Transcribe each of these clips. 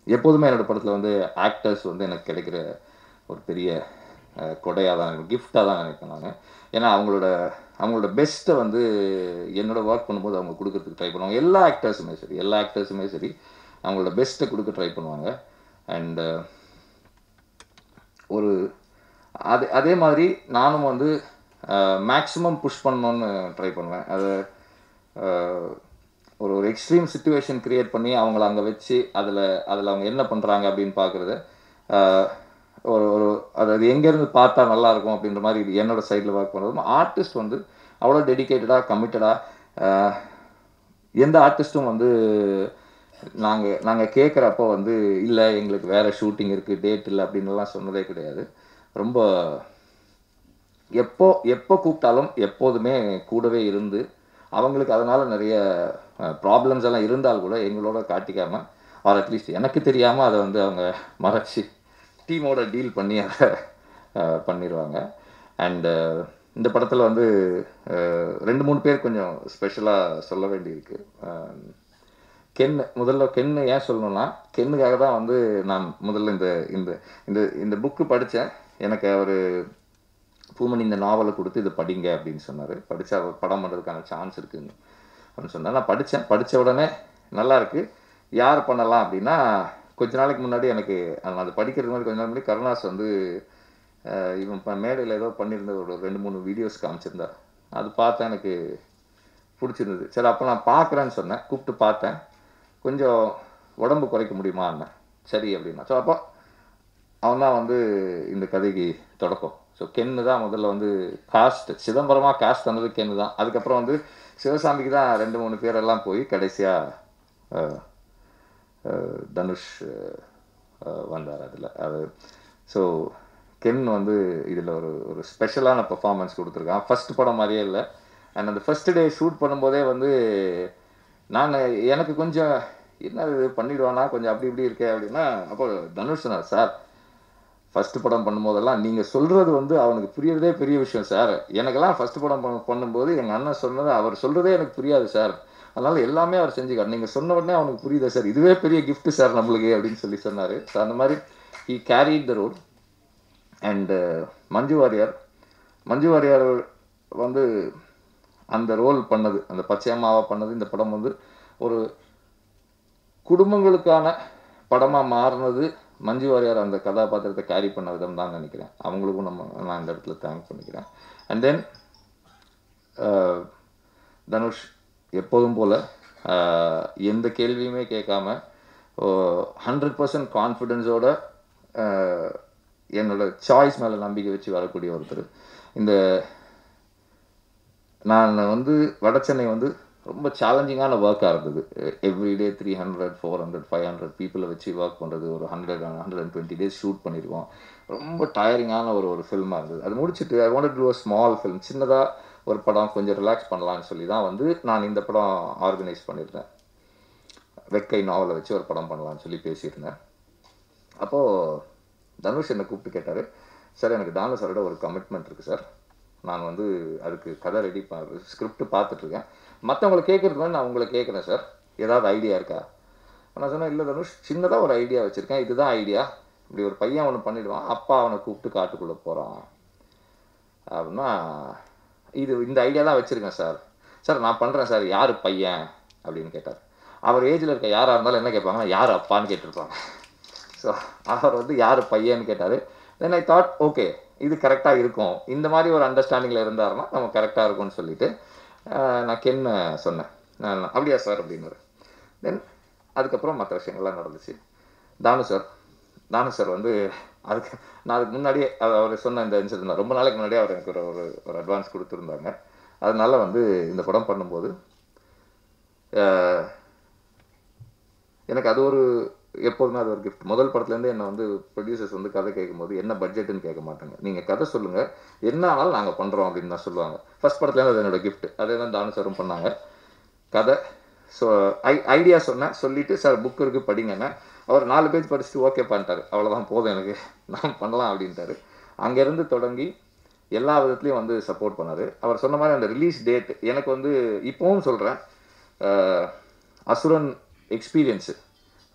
எப்போதுமே என்னோட படத்தில் வந்து ஆக்டர்ஸ் வந்து எனக்கு கிடைக்கிற ஒரு பெரிய கொடையாக தான் கிஃப்டாக தான் நினைப்பேன் நான் ஏன்னா அவங்களோட அவங்களோட பெஸ்ட்டை வந்து என்னோட ஒர்க் பண்ணும்போது அவங்க கொடுக்கறதுக்கு ட்ரை பண்ணுவாங்க எல்லா ஆக்டர்ஸுமே சரி எல்லா ஆக்டர்ஸுமே சரி அவங்களோட பெஸ்ட்டை கொடுக்க ட்ரை பண்ணுவாங்க அண்டு ஒரு அது அதே மாதிரி நானும் வந்து மேக்ஸிமம் புஷ் பண்ணணும்னு ட்ரை பண்ணுவேன் அது அஹ், ஒரு ஒரு எக்ஸ்ட்ரீம் சுச்சுவேஷன் கிரியேட் பண்ணி அவங்கள அங்கே வச்சு அதில் அதில் அவங்க என்ன பண்ணுறாங்க அப்படின்னு பார்க்குறது ஒரு ஒரு அதாவது எங்கேருந்து பார்த்தா நல்லா இருக்கும் அப்படின்ற மாதிரி இது என்னோட சைடில் ஒர்க் பண்ணுறதும் ஆர்டிஸ்ட் வந்து அவ்வளோ டெடிக்கேட்டடாக கமிட்டடாக எந்த ஆர்டிஸ்ட்டும் வந்து நாங்கள் நாங்கள் கேட்குறப்போ வந்து இல்லை எங்களுக்கு வேறு ஷூட்டிங் இருக்குது டேட் இல்லை அப்படின்னுலாம் சொன்னதே கிடையாது ரொம்ப எப்போ எப்போ கூப்பிட்டாலும் எப்போதுமே கூடவே இருந்து அவங்களுக்கு அதனால் நிறைய ப்ராப்ளம்ஸ் எல்லாம் இருந்தால் கூட எங்களோட காட்டிக்காம ஆர் அட்லீஸ்ட் எனக்கு தெரியாமல் அதை வந்து அவங்க மறைச்சி டீமோட டீல் பண்ணி அதை அஹ், பண்ணிடுவாங்க அண்டு இந்த படத்தில் வந்து அஹ், ரெண்டு மூணு பேர் கொஞ்சம் ஸ்பெஷலாக சொல்ல வேண்டியிருக்கு அஹ், கென் முதல்ல கென்னு ஏன் சொல்லணும்னா கென்னுக்காக தான் வந்து நான் முதல்ல இந்த இந்த இந்த இந்த புக்கு படித்தேன் எனக்கு அவர் பூமணி இந்த நாவலை கொடுத்து இதை படிங்க அப்படின்னு சொன்னார் படித்தா படம் பண்ணுறதுக்கான சான்ஸ் இருக்குன்னு அப்படின்னு சொன்னார் நான் படித்தேன் படித்த உடனே நல்லா இருக்கு யார் பண்ணலாம் அப்படின்னா கொஞ்ச நாளைக்கு முன்னாடி எனக்கு நான் அது படிக்கிறது மாதிரி கொஞ்ச நாள் முன்னாடி கருணாஸ் வந்து அஹ், இவன் இப்போ மேடையில் ஏதோ பண்ணியிருந்த ஒரு ரெண்டு மூணு வீடியோஸ் காமிச்சிருந்தார் அது பார்த்தேன் எனக்கு பிடிச்சிருந்தது சரி அப்போ நான் பார்க்குறேன்னு சொன்னேன் கூப்பிட்டு பார்த்தேன் கொஞ்சம் உடம்பு குறைக்க முடியுமா என்ன சரி அப்படின்னா ஸோ அப்போ அவன் தான் வந்து இந்த கதைக்கு தொடக்கம் ஸோ கென்னு தான் முதல்ல வந்து காஸ்ட் சிதம்பரமாக காஸ்ட் தந்தது கென்னு தான் அதுக்கப்புறம் வந்து சிவசாமிக்கு தான் ரெண்டு மூணு பேரெல்லாம் போய் கடைசியாக தனுஷ் அஹ், வந்தார் அதில் அது ஸோ கென் வந்து இதில் ஒரு ஒரு ஸ்பெஷலான பெர்ஃபார்மன்ஸ் கொடுத்துருக்கான் ஃபர்ஸ்ட் படம் மாதிரியே இல்லை அண்ட் அந்த ஃபர்ஸ்ட் டே ஷூட் பண்ணும்போதே வந்து நான் எனக்கு கொஞ்சம் என்ன இது பண்ணிடுவானா கொஞ்சம் அப்படி இப்படி இருக்கே அப்படின்னா அப்போ தனுஷ் சொன்னார் சார் ஃபர்ஸ்ட் படம் பண்ணும்போதெல்லாம் நீங்கள் சொல்கிறது வந்து அவனுக்கு புரியறதே பெரிய விஷயம் சார் எனக்கெல்லாம் ஃபர்ஸ்ட் படம் பண்ண- பண்ணும்போது எங்கள் அண்ணன் சொன்னது அவர் சொல்கிறதே எனக்கு புரியாது சார் அதனால எல்லாமே அவர் செஞ்சுக்கார் நீங்கள் சொன்ன உடனே அவனுக்கு புரியுதா சார் இதுவே பெரிய gift சார் நம்மளுக்கு அப்படின்னு சொல்லி சொன்னார் ஸோ அந்த மாதிரி he carried the road and Manju Warrier Manju Warrier வந்து அந்த ரோல் பண்ணது அந்த பச்சையம்மாவா பண்ணது இந்த படம் வந்து ஒரு குடும்பங்களுக்கான படமாக மாறினது மஞ்சு வாரியார் அந்த கதாபாத்திரத்தை கேரி பண்ண விதம் தான் நினைக்கிறேன் அவங்களுக்கும் நம்ம நான் இந்த இடத்துல தேங்க் பண்ணிக்கிறேன் அண்ட் தென் தனுஷ் எப்போதும் போல் எந்த கேள்வியுமே கேட்காம ஹண்ட்ரட் பர்சன்ட் கான்ஃபிடென்ஸோட என்னோட சாய்ஸ் மேலே நம்பிக்கை வச்சு வரக்கூடிய ஒருத்தர் இந்த நான் வந்து வட சென்னை வந்து ரொம்ப சேலஞ்சிங்கான ஒர்க்காக இருந்தது everyday three hundred four hundred five hundred பீப்புளை வச்சு ஒர்க் பண்ணுறது ஒரு hundred hundred and twenty days shoot பண்ணியிருக்கோம் ரொம்ப டயரிங்கான ஒரு ஒரு ஃபில்மாக இருந்தது அது முடிச்சுட்டு I want to small film சின்னதாக ஒரு படம் கொஞ்சம் ரிலாக்ஸ் பண்ணலாம்னு சொல்லி தான் வந்து நான் இந்த படம் ஆர்கனைஸ் பண்ணியிருந்தேன் வெக்கை நாவலை வச்சு ஒரு படம் பண்ணலாம்னு சொல்லி பேசியிருந்தேன் அப்போது தனுஷ் என்னை கூப்பிட்டு கேட்டார் சார் எனக்கு தானு சாரோட ஒரு கமிட்மெண்ட் இருக்குது சார் நான் வந்து அதுக்கு கதை ரெடி பண்ண ஸ்கிரிப்ட் பார்த்துட்ருக்கேன் மற்றவங்களை கேட்குறதுக்கு நான் உங்களை கேட்குறேன் சார் ஏதாவது ஐடியா இருக்கா நான் சொன்னேன் இல்லை தனுஷ் சின்னதாக ஒரு ஐடியா வச்சுருக்கேன் இதுதான் ஐடியா இப்படி ஒரு பையன் அவனை பண்ணிடுவான் அப்பா அவனை கூப்பிட்டு காட்டுக்குள்ளே போகிறான் அப்படின்னா இது இந்த ஐடியா தான் வச்சுருக்கேன் சார் சார் நான் பண்ணுறேன் சார் யார் பையன் அப்படின்னு கேட்டார் அவர் ஏஜில் இருக்க யாராக இருந்தாலும் என்ன கேட்பாங்கன்னா யார் அப்பான்னு கேட்டிருப்பாங்க ஸோ அவர் வந்து யார் பையன்னு கேட்டார் தென் ஐ தாட் ஓகே இது கரெக்டாக இருக்கும் இந்த மாதிரி ஒரு அண்டர்ஸ்டாண்டிங்கில் இருந்தாருன்னா நம்ம கரெக்டாக இருக்கும்னு சொல்லிட்டு ஆஹ், நான் கென்ன சொன்னேன் நான் அப்படியா சார் அப்படின்னு தென் அதுக்கப்புறம் மற்ற விஷயங்கள்லாம் நடந்துச்சு தானு சார் தானு சார் வந்து அதுக்கு நான் அதுக்கு முன்னாடியே அது அவர் சொன்ன இந்த இன்சிடென்ட் ரொம்ப நாளைக்கு முன்னாடியே அவர் எனக்கு ஒரு ஒரு ஒரு அட்வான்ஸ் கொடுத்துருந்தாங்க அதனால வந்து இந்த படம் பண்ணும்போது ஆஹ், எனக்கு அது ஒரு எப்போதுமே அது ஒரு கிஃப்ட் முதல் படத்துலேருந்து என்னை வந்து ப்ரொடியூசர்ஸ் வந்து கதை கேட்கும்போது என்ன பட்ஜெட்டுன்னு கேட்க மாட்டாங்க நீங்கள் கதை சொல்லுங்கள் என்ன ஆனாலும் நாங்கள் பண்ணுறோம் அப்படின்னு தான் சொல்லுவாங்க ஃபர்ஸ்ட் படத்துலேருந்து அது என்னோட கிஃப்ட் அதே தான் தானு சாரும் பண்ணாங்க கதை ஸோ ஐ ஐடியா சொன்னேன் சொல்லிவிட்டு சார் புக் இருக்குது படிங்கன்னு அவர் நாலு பேஜ் படிச்சுட்டு ஓகே பண்ணிட்டாரு அவ்வளோதான் போதும் எனக்கு நான் பண்ணலாம் அப்படின்ட்டாரு அங்கேருந்து தொடங்கி எல்லா விதத்துலையும் வந்து சப்போர்ட் பண்ணார் அவர் சொன்ன மாதிரி அந்த ரிலீஸ் டேட் எனக்கு வந்து இப்போவும் சொல்கிறேன் அசுரன் எக்ஸ்பீரியன்ஸு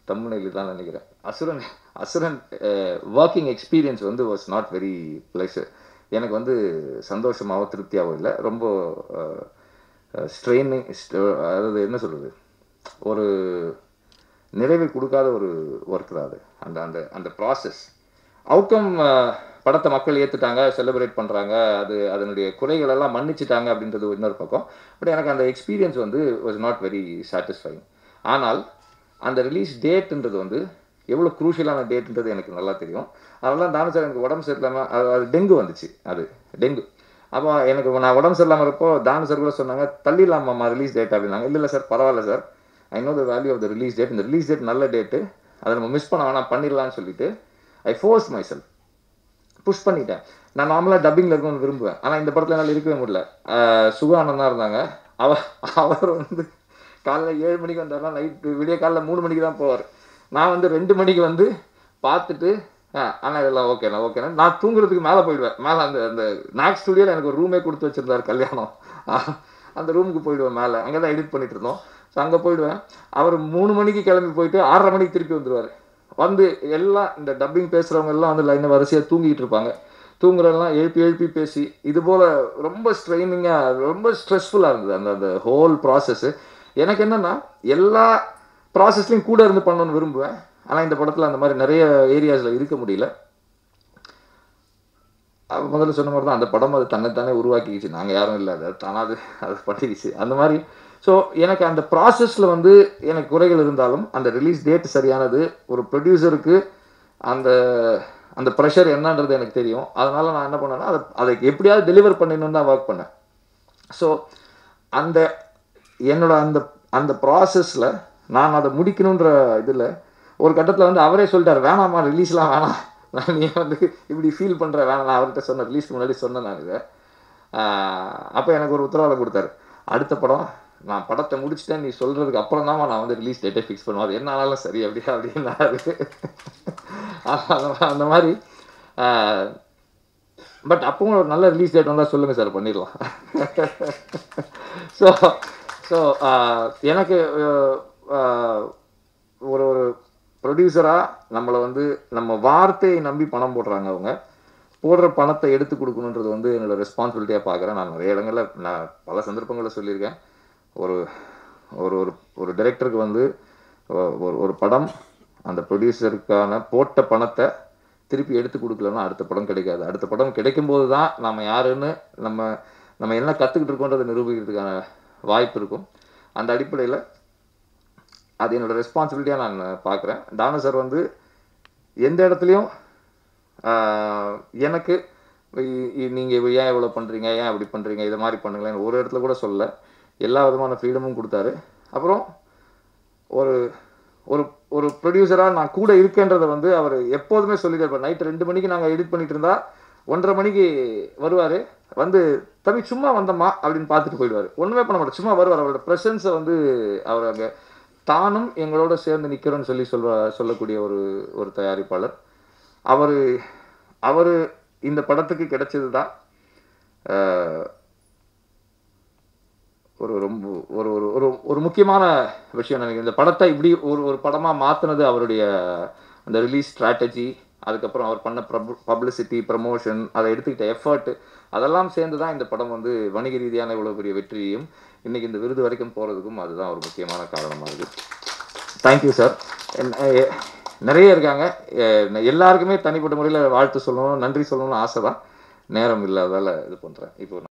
தமிழ்நிலை தான் நினைக்கிறேன் அசுரன் அசுரன் ஒர்க்கிங் எக்ஸ்பீரியன்ஸ் வந்து வாஸ் நாட் வெரி ப்ளஸ் எனக்கு வந்து சந்தோஷமாவோ திருப்தியாவோ இல்லை ரொம்ப ஸ்ட்ரெயினிங் அதாவது என்ன சொல்கிறது ஒரு நிறைவை கொடுக்காத ஒரு ஒர்க் தான் அது அந்த அந்த அந்த ப்ராசஸ் அவுட்கம் படத்தை மக்கள் ஏற்றுட்டாங்க செலிப்ரேட் பண்ணுறாங்க அது அதனுடைய குறைகள் எல்லாம் மன்னிச்சிட்டாங்க அப்படின்றது இன்னொரு பக்கம் பட் எனக்கு அந்த எக்ஸ்பீரியன்ஸ் வந்து வாஸ் நாட் வெரி சாட்டிஸ்ஃபைங் ஆனால் அந்த ரிலீஸ் டேட்ன்றது வந்து எவ்வளோ குரூஷியலான டேட்ன்றது எனக்கு நல்லா தெரியும் அதெல்லாம் தானே சார் எனக்கு உடம்பு சரியில்லாமல் அது அது டெங்கு வந்துச்சு அது டெங்கு அப்போ எனக்கு நான் உடம்பு சரியில்லாமல் இருப்போ தானு சார் கூட சொன்னாங்க தள்ளிடலாமாம்மா ரிலீஸ் டேட் அப்படின்னாங்க இல்லை இல்லை சார் பரவாயில்ல sir I know the value of the release date இந்த ரிலீஸ் டேட் நல்ல டேட்டு அதை நம்ம மிஸ் பண்ண வேணாம் பண்ணிடலாம்னு சொல்லிட்டு I force my self பண்ணிட்டேன் நான் நார்மலாக டப்பிங்கில் இருக்கணும்னு விரும்புவேன் ஆனால் இந்த படத்தில் என்னால் இருக்கவே முடியல சுகானந்தா இருந்தாங்க அவர் அவர் வந்து காலைல ஏழு மணிக்கு வந்தார்னா நைட்டு விடிய காலைல மூணு மணிக்கு தான் போவார் நான் வந்து ரெண்டு மணிக்கு வந்து பார்த்துட்டு ஆ ஆனால் இதெல்லாம் ஓகேண்ணா ஓகேண்ணா நான் தூங்குறதுக்கு மேலே போயிடுவேன் மேலே அந்த அந்த நாக் ஸ்டுடியோவில் எனக்கு ஒரு ரூமே கொடுத்து வச்சுருந்தார் கல்யாணம் அந்த ரூமுக்கு போயிடுவேன் மேலே அங்கே தான் எடிட் பண்ணிட்டு இருந்தோம் ஸோ அங்கே போயிடுவேன் அவர் மூணு மணிக்கு கிளம்பி போயிட்டு ஆறரை மணிக்கு திருப்பி வந்துடுவார் வந்து எல்லாம் இந்த டப்பிங் பேசுகிறவங்க எல்லாம் வந்து லைனை வரிசையாக தூங்கிட்டு இருப்பாங்க தூங்குறதெல்லாம் எழுப்பி எழுப்பி பேசி இது போல் ரொம்ப ஸ்ட்ரெயினிங்காக ரொம்ப ஸ்ட்ரெஸ்ஃபுல்லாக இருந்தது அந்த அந்த ஹோல் ப்ராசஸ்ஸு எனக்கு என்னென்னா எல்லா ப்ராசஸ்லையும் கூட இருந்து பண்ணணும்னு விரும்புவேன் ஆனால் இந்த படத்தில் அந்த மாதிரி நிறைய ஏரியாஸில் இருக்க முடியல முதல்ல சொன்ன மாதிரி தான் அந்த படம் அது தன்னைத்தானே உருவாக்கிக்கிச்சு நாங்கள் யாரும் இல்லை அது தானாக அது அது பண்ணிக்கிச்சு அந்த மாதிரி ஸோ எனக்கு அந்த ப்ராசஸில் வந்து எனக்கு குறைகள் இருந்தாலும் அந்த ரிலீஸ் டேட் சரியானது ஒரு ப்ரொடியூசருக்கு அந்த அந்த ப்ரெஷர் என்னன்றது எனக்கு தெரியும் அதனால் நான் என்ன பண்ணேன்னா அதை அதை எப்படியாவது டெலிவர் பண்ணிடணும்னு தான் ஒர்க் பண்ணேன் ஸோ அந்த என்னோட அந்த அந்த ப்ராசஸில் நான் அதை முடிக்கணுன்ற இதில் ஒரு கட்டத்தில் வந்து அவரே சொல்லிட்டார் வேணாம்மா ரிலீஸ்லாம் வேணாம் நான் நீ வந்து இப்படி ஃபீல் பண்ணுற வேணாம் நான் அவர்கிட்ட சொன்னேன் ரிலீஸ்க்கு முன்னாடி சொன்னேன் நான் இதை அப்போ எனக்கு ஒரு உத்தரவாதம் கொடுத்தாரு அடுத்த படம் நான் படத்தை முடிச்சிட்டேன் நீ சொல்கிறதுக்கு அப்புறம் தான் நான் வந்து ரிலீஸ் டேட்டை ஃபிக்ஸ் பண்ணுவேன் அது என்ன ஆனாலும் சரி அப்படியா அப்படின்னாரு அந்த மாதிரி பட் அப்பவும் ஒரு நல்ல ரிலீஸ் டேட் வந்தால் சொல்லுங்கள் சார் பண்ணிடலாம் ஸோ ஸோ எனக்கு ஒரு ஒரு ப்ரொடியூசராக நம்மளை வந்து நம்ம வார்த்தையை நம்பி பணம் போடுறாங்க அவங்க போடுற பணத்தை எடுத்து கொடுக்கணுன்றது வந்து என்னோட ரெஸ்பான்சிபிலிட்டியாக பார்க்குறேன் நான் நிறைய இடங்களில் நான் பல சந்தர்ப்பங்களில் சொல்லியிருக்கேன் ஒரு ஒரு ஒரு ஒரு டைரக்டருக்கு வந்து ஒரு ஒரு படம் அந்த ப்ரொடியூசருக்கான போட்ட பணத்தை திருப்பி எடுத்து கொடுக்கலன்னா அடுத்த படம் கிடைக்காது அடுத்த படம் கிடைக்கும்போது தான் நம்ம யாருன்னு நம்ம நம்ம என்ன கற்றுக்கிட்டு இருக்கோன்றதை நிரூபிக்கிறதுக்கான வாய்ப்பு இருக்கும் அந்த அடிப்படையில் அது என்னோட ரெஸ்பான்சிபிலிட்டியாக நான் பார்க்குறேன் தானு சார் வந்து எந்த இடத்துலையும் எனக்கு நீங்கள் ஏன் இவ்வளோ பண்ணுறீங்க ஏன் இப்படி பண்ணுறீங்க இதை மாதிரி பண்ணுங்களேன் ஒரு இடத்துல கூட சொல்ல எல்லா விதமான ஃப்ரீடமும் கொடுத்தாரு அப்புறம் ஒரு ஒரு ஒரு ப்ரொடியூசராக நான் கூட இருக்கேன்றதை வந்து அவர் எப்போதுமே சொல்லிட்டு இருப்பார் நைட்டு ரெண்டு மணிக்கு நாங்கள் எடிட் பண்ணிட்டு இருந்தா ஒன்றரை மணிக்கு வருவார் வந்து தம்பி சும்மா வந்தம்மா அப்படின்னு பார்த்துட்டு போயிடுவார் ஒன்றுமே பண்ண மாட்டேன் சும்மா வருவார் அவரோட ப்ரெசன்ஸை வந்து அவர் அங்கே தானும் எங்களோட சேர்ந்து நிற்கிறோன்னு சொல்லி சொல்வ சொல்லக்கூடிய ஒரு ஒரு தயாரிப்பாளர் அவர் அவர் இந்த படத்துக்கு கிடைச்சது தான் ஒரு ரொம்ப ஒரு ஒரு ஒரு ஒரு முக்கியமான விஷயம் நினைக்கிறேன் இந்த படத்தை இப்படி ஒரு ஒரு படமாக மாற்றினது அவருடைய அந்த ரிலீஸ் ஸ்ட்ராட்டஜி அதுக்கப்புறம் அவர் பண்ண பப்ளிசிட்டி ப்ரமோஷன் அதை எடுத்துக்கிட்ட எஃபர்ட் அதெல்லாம் சேர்ந்து தான் இந்த படம் வந்து வணிக ரீதியான இவ்வளோ பெரிய வெற்றியையும் இன்றைக்கி இந்த விருது வரைக்கும் போகிறதுக்கும் அதுதான் ஒரு முக்கியமான காரணமாக இருக்குது தேங்க்யூ சார் நிறைய இருக்காங்க எல்லாருக்குமே தனிப்பட்ட முறையில் வாழ்த்து சொல்லணும் நன்றி சொல்லணும்னு ஆசை தான் நேரம் இல்லாதால இது பண்ணுறேன் இப்போ